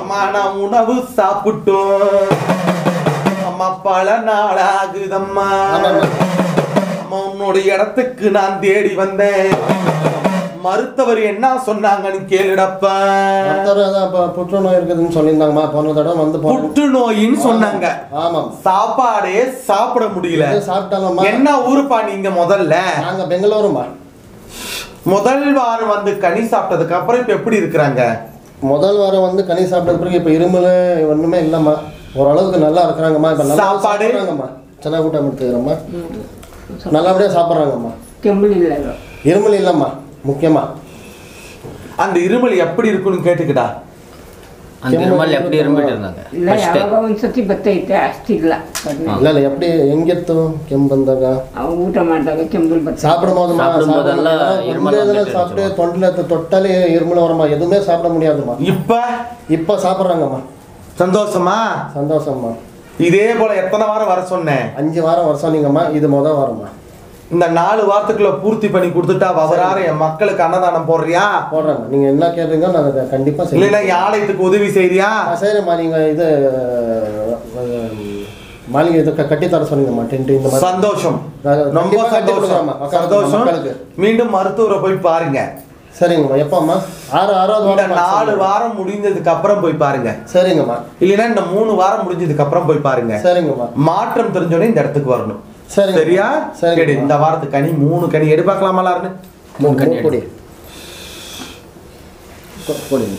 அம்மா உணவு சாப்பிட்டோம் அம்மா பல நாள் ஆகுதம்மா ஆமாம்மா. அம்மா உன்னுடைய இடத்துக்கு நான் தேடி வந்தேன் மருத்துவர் என்ன சொன்னாங்கன்னு கேளுடப்பா மருத்துவர் அதான் இப்போ புற்றுநோய் இருக்குதுன்னு சொல்லியிருந்தாங்கம்மா போன தடவை வந்து போனோம் புற்றுநோயின்னு சொன்னாங்க ஆமாம் சாப்பாடே சாப்பிட முடியல இது சாப்பிட்டாங்கம்மா என்ன ஊருப்பா நீங்க முதல்ல நாங்க பெங்களூருமா முதல் வாரம் வந்து கனி சாப்பிட்டதுக்கு அப்புறம் இப்ப எப்படி இருக்கிறாங்க முதல் வாரம் வந்து கனி சாப்பிட்டது பிறகு இப்போ இருமல் ஒண்ணுமே இல்லைம்மா ஓரளவுக்கு நல்லா இருக்கிறாங்கம்மா இப்போ நல்லா சாப்பாடு? சாப்பிட்றாங்கம்மா சென்னை கூட்டம் எடுத்துக்கிறோம்மா நல்லபடியாக சாப்பிட்றாங்கம்மா செம்பிள் இல்லை இருமல் இல்லைம்மா முக்கியமா அந்த இருமல் எப்படி இருக்குன்னு கேட்டுக்கிட்டா அந்த இருமல் எப்படி இரும்பிட்டு இருந்தாங்க ಇಲ್ಲ First. ಯಾವಾಗ ಒಂದ್ಸತಿ ಬರ್ತೈತೆ ಅಷ್ಟಿಲ್ಲ ಕಡಿಮೆ இல்லை இல்லை எப்படி எங்கிತ್ತು ಕೆಮ್ಮು ಬಂದಾಗ ಅವು ಊಟ ಮಾಡಿದಾಗ ಕೆಂಬಲ್ ಬರ್ತದೆ சாப்பிடும் போதுமா சாப்பிடும் போதெல்லாம் இருமல் வந்துட்டு சாப்பிட்டு தொண்டில் தொட்டாலே இருமல் வருமா எதுவுமே சாப்பிட முடியாதும்மா இப்ப இப்போ சாப்பிட்றாங்கம்மா சந்தோஷமா சந்தோஷம்மா இதே போல எத்தனை வாரம் வர சொன்னேன் அஞ்சு வாரம் வருஷம் நீங்கம்மா இது மொதல் வாரம்மா இந்த நாலு வாரத்துக்குள்ள பூர்த்தி பண்ணி கொடுத்துட்டா அவரார என் மக்களுக்கு அன்னதானம் போடுறியா போடுறேங்க நீங்க என்ன கேட்டீங்க நான் அதை கண்டிப்பா செய்யறேன் இல்லைன்னா என் ஆலயத்துக்கு உதவி செய்றியா ஆ, சரிம்மா நீங்க இது அஹ், மாளிகை இது க- கட்டித்தர சொன்னீங்கம்மா டென்ட் இந்த மாதிரி சந்தோஷம் நான் ரொம்ப கண்டிப்பா கட்டி சந்தோஷம் கொடுக்குறேம்மா, மக்களுக்கு, சந்தோஷம் மக்களுக்கு. மீண்டும் மருத்துவரை போய் பாருங்க சரிங்கம்மா எப்போம்மா ஆறு ஆறாவது இந்த வாரம் நாலு வாரம் முடிஞ்சதுக்கு அப்புறம் போய் பாருங்க சரிங்கம்மா இல்லைன்னா இந்த மூணு வாரம் முடிஞ்சதுக்கு அப்புறம் போய் பாருங்க சரிங்கம்மா மாற்றம் தெரிஞ்சோடனே இந்த இடத்துக்கு வரணும் சரிங்க. சரியா சரிங்க. சரி இந்த வாரத்துக்கு கனி மூணு கனி எடு பார்க்கலாமா எல்லாருன்னு மூணு கனி மூணு கொடி கொ- கொடிங்க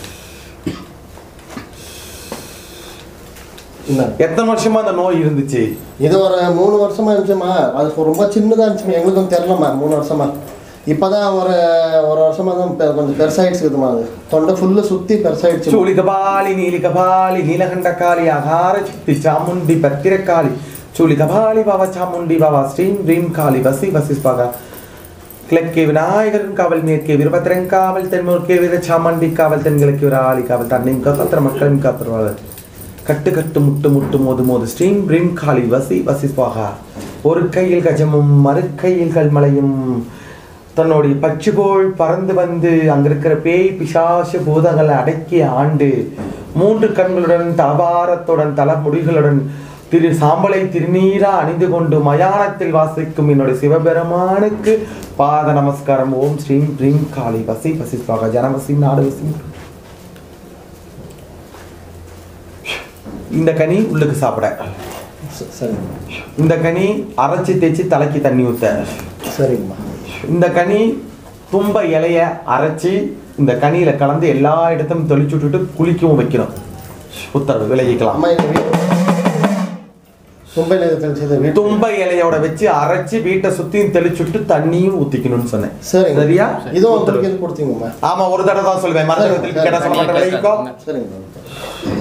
இந்தாங்க. எத்தனை வருஷமா அந்த நோய் இருந்துச்சு இது ஒரு மூணு வருஷமா இருந்துச்சுமா அது ரொம்ப சின்னதா இருந்துச்சுமா எங்களுக்கும் தெரியலம்மா மூணு வருஷமா இப்பதான் ஒரு ஒரு வருஷமா தான் பெ- கொஞ்சம் பெருசாயிடுச்சுமா அது தொண்டை ஃபுல்லு சுத்தி பெருசாயிடுச்சு ಚೂಳಿಕಪಾಲಿ ನೀಲಿಕಪಾಲಿ ನೀಲಕಂಠಕಾಲಿ ಆಹಾರ ಶಕ್ತಿ ಚಾಮುಂಡಿ ಭತ್ತಿರಕಾಲಿ ಚೂಳಿಕಪಾಲಿ ಬಾಬಾ ಚಾಮುಂಡಿ ಬಾಬா ஸ்ரீம் ரீம் காளி வசி வசிஸ்பாக கிழக்கே விநாயகரின் காவல் மேற்கே வீரபத்திரன் காவல் தென்மேற்கே வீர சாமண்டி காவல் தென்கிழக்கு வீராளி காவல் தன்னையும் காப்பாத்திர மக்களையும் காத்துருவாள் கட்டு கட்டு முட்டு முட்டு மோது மோது ஸ்ரீம் ரீம் காளி வசி வசிஸ்பாக ஒரு கையில் கஜமும் மறு கையில் கல்மலையும் தன்னுடைய பச்சு போல் பறந்து வந்து அங்க இருக்கிற பேய் பிசாசு பூதங்களை அடக்கி ஆண்டு மூன்று கண்களுடன் தலபாரத்துடன் தலைமுடிகளுடன் திரு சாம்பலை திருநீரா அணிந்து கொண்டு மயானத்தில் வாசிக்கும் என்னுடைய சிவபெருமானுக்கு பாத நமஸ்காரம் ஓம் ஸ்ரீம் ரீம் காளி வசி வசி சுவாக ஜனவசி நாடு வசி இந்த கனி உள்ளுக்கு சாப்பிட ச- சரிங்கம்மா இந்த கனி அரைச்சி தேய்ச்சி தலைக்கு தண்ணி ஊத்த சரிங்கம்மா இந்த கனி தும்ப இலைய அரைச்சி இந்த கனியில கலந்து எல்லா இடத்தையும் தெளிச்சு விட்டுட்டு குளிக்கவும் வைக்கணும் உத்தரவு விலகிக்கலாம் அம்மா எங்க வீட்டு தும்பையில் தெளிச்சது வீட்டு தும்ப இலையோட வச்சு அரைச்சி வீட்டை சுத்தியும் தெளிச்சுட்டு தண்ணியும் ஊத்திக்கணும்னு சொன்னேன் சரிங்க சரியா இதுவும் உத்தரவு. ஒருத்தருக்கு இது கொடுத்தீங்கம்மா ஆமா ஒரு தடவை தான் சொல்வேன் மருத்துவத்தில் கேட்டா சொல்ல மாட்டேன் விலகிக்கோ சரிங்க